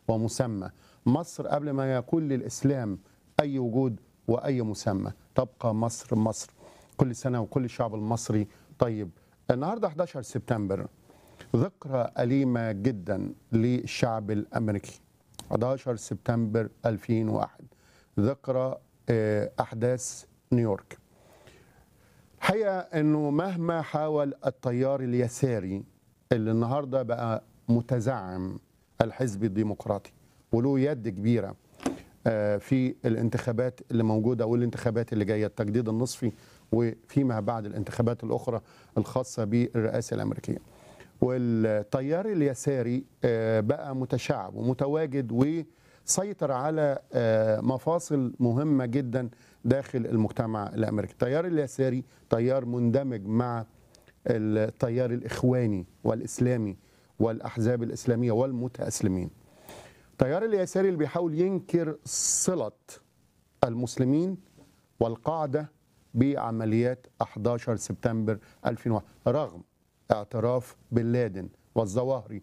ومسمى مصر قبل ما يكون للإسلام أي وجود وأي مسمى تبقى مصر مصر كل سنة وكل الشعب المصري طيب النهاردة 11 سبتمبر ذكرى أليمة جدا للشعب الأمريكي 11 سبتمبر 2001 ذكرى آه، أحداث نيويورك الحقيقة أنه مهما حاول التيار اليساري اللي النهاردة بقى متزعم الحزب الديمقراطي وله يد كبيرة آه، في الانتخابات اللي موجودة والانتخابات اللي جاية التجديد النصفي وفيما بعد الانتخابات الأخرى الخاصة بالرئاسة الأمريكية والتيار اليساري آه، بقى متشعب ومتواجد وسيطر على آه، مفاصل مهمة جدا داخل المجتمع الأمريكي التيار اليساري تيار مندمج مع التيار الإخواني والإسلامي والأحزاب الإسلامية والمتأسلمين التيار اليساري اللي بيحاول ينكر صلة المسلمين والقاعدة بعمليات 11 سبتمبر 2001 رغم اعتراف بن لادن والظواهري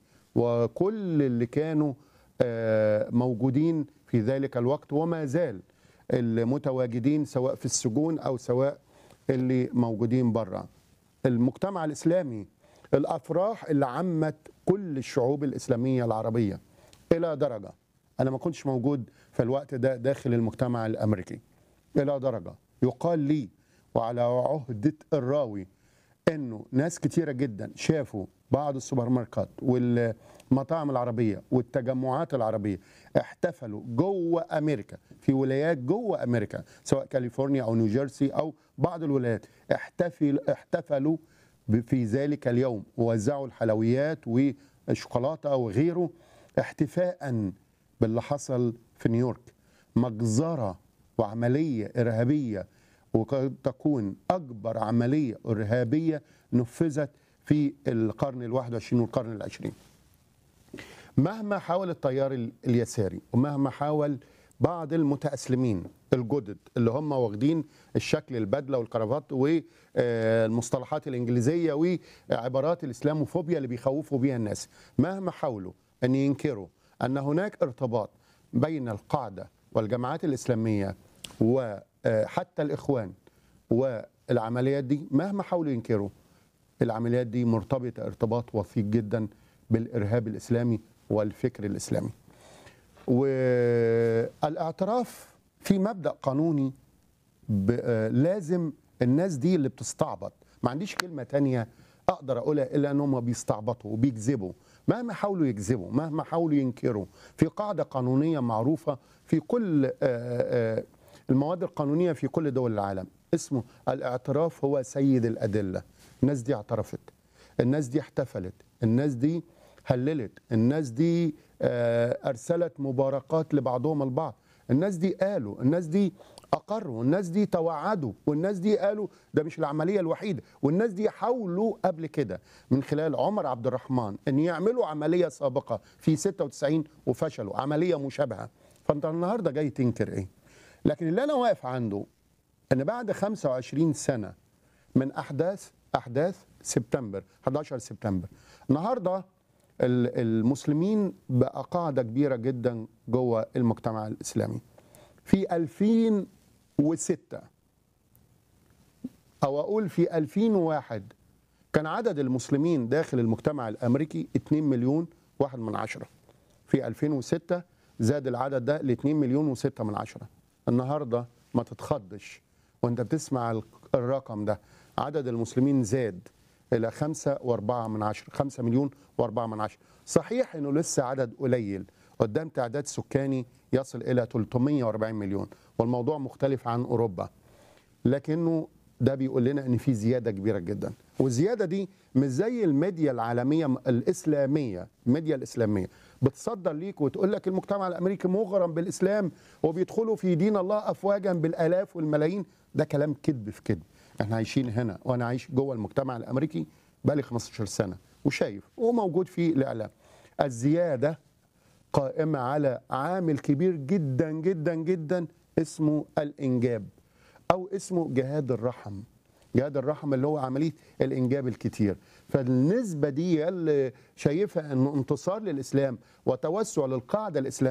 وكل اللي كانوا آه، موجودين في ذلك الوقت وما زال المتواجدين سواء في السجون او سواء اللي موجودين بره المجتمع الاسلامي الافراح اللي عمت كل الشعوب الاسلاميه العربيه الى درجه انا ما كنتش موجود في الوقت ده داخل المجتمع الامريكي الى درجه يقال لي وعلى عهده الراوي انه ناس كتيره جدا شافوا بعض السوبر ماركت والمطاعم العربيه والتجمعات العربيه احتفلوا جوه امريكا في ولايات جوه امريكا سواء كاليفورنيا او نيوجيرسي او بعض الولايات احتفل احتفلوا ب- في ذلك اليوم ووزعوا الحلويات والشوكولاته وغيره احتفاء باللي حصل في نيويورك مجزره وعمليه ارهابيه وقد تكون اكبر عمليه ارهابيه نفذت في القرن الواحد والعشرين والقرن العشرين مهما حاول التيار ال- اليساري ومهما حاول بعض المتأسلمين الجدد اللي هم واخدين الشكل البدله والكرافات والمصطلحات الانجليزيه وعبارات الاسلاموفوبيا اللي بيخوفوا بيها الناس مهما حاولوا ان ينكروا ان هناك ارتباط بين القاعده والجماعات الاسلاميه وحتى الاخوان والعمليات دي مهما حاولوا ينكروا العمليات دي مرتبطه ارتباط وثيق جدا بالارهاب الاسلامي والفكر الاسلامي. والاعتراف في مبدا قانوني ب- آه، لازم الناس دي اللي بتستعبط ما عنديش كلمه تانية اقدر اقولها الا ان هم بيستعبطوا وبيكذبوا مهما حاولوا يكذبوا مهما حاولوا ينكروا في قاعده قانونيه معروفه في كل آه، آه، المواد القانونيه في كل دول العالم اسمه الاعتراف هو سيد الادله الناس دي اعترفت الناس دي احتفلت الناس دي هللت الناس دي آه، ارسلت مباركات لبعضهم البعض الناس دي قالوا الناس دي اقروا الناس دي توعدوا والناس دي قالوا ده مش العمليه الوحيده والناس دي حاولوا قبل كده من خلال عمر عبد الرحمن ان يعملوا عمليه سابقه في 96 وفشلوا عمليه مشابهه فانت النهارده جاي تنكر ايه لكن اللي انا واقف عنده ان بعد 25 سنه من احداث احداث سبتمبر 11 سبتمبر النهارده ال- المسلمين بقى قاعده كبيره جدا جوه المجتمع الاسلامي في 2006 او اقول في 2001 كان عدد المسلمين داخل المجتمع الامريكي 2 مليون واحد من عشرة في 2006 زاد العدد ده ل 2 مليون و6 من عشرة النهارده ما تتخضش وانت بتسمع ال- الرقم ده عدد المسلمين زاد الى 5 و4 من عشرة 5 مليون و4 من عشرة صحيح انه لسه عدد قليل قدام تعداد سكاني يصل الى 340 مليون والموضوع مختلف عن اوروبا لكنه ده بيقول لنا ان في زياده كبيره جدا والزياده دي مش زي الميديا العالميه الاسلاميه الميديا الاسلاميه بتصدر ليك وتقول لك المجتمع الامريكي مغرم بالاسلام وبيدخلوا في دين الله افواجا بالالاف والملايين ده كلام كذب في كذب احنا عايشين هنا وانا عايش جوه المجتمع الامريكي بقالي 15 سنه وشايف وموجود في الاعلام الزياده قائمه على عامل كبير جدا جدا جدا اسمه الانجاب او اسمه جهاد الرحم جهاد الرحم اللي هو عمليه الانجاب الكتير فالنسبه دي اللي شايفها انه انتصار للاسلام وتوسع للقاعده الاسلاميه